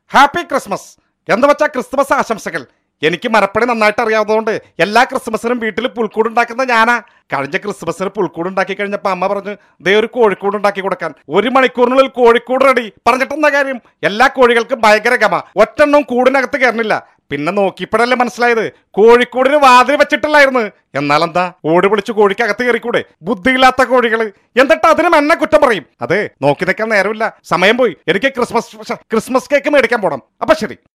happy Christmas എന്ന് വെച്ചാൽ Christmas ആശംസകൾ എനിക്ക് മരപ്പണി നന്നായിട്ട് അറിയാവുന്നതുകൊണ്ട് എല്ലാ ക്രിസ്മസിനും വീട്ടിൽ പുൽക്കൂട് ഉണ്ടാക്കുന്ന ഞാനാ കഴിഞ്ഞ ക്രിസ്മസിന് പുൽക്കൂട് ഉണ്ടാക്കി കഴിഞ്ഞപ്പോൾ അമ്മ പറഞ്ഞു ദേ ഒരു കോഴിക്കൂട് ഉണ്ടാക്കി കൊടുക്കാൻ ഒരു മണിക്കൂറിനുള്ളിൽ കോഴിക്കൂട് റെഡി പറഞ്ഞിട്ടെന്താ കാര്യം എല്ലാ കോഴികൾക്കും ഭയങ്കര ഗമ ഒറ്റെണ്ണവും കൂടിനകത്ത് കയറുന്നില്ല പിന്നെ നോക്കിയപ്പോഴല്ലേ മനസ്സിലായത് കോഴിക്കൂടിന് വാതിൽ വെച്ചിട്ടില്ലായിരുന്നു എന്നാലെന്താ ഓടി വിളിച്ച് കോഴിക്കകത്ത് കയറിക്കൂടെ ബുദ്ധിയില്ലാത്ത കോഴികൾ എന്നിട്ട് അതിനും എന്നെ കുറ്റം പറയും അതെ നോക്കി നിൽക്കാൻ നേരമില്ല സമയം പോയി എനിക്ക് ക്രിസ്മസ് ക്രിസ്മസ് കേക്ക് മേടിക്കാൻ പോണം അപ്പൊ ശരി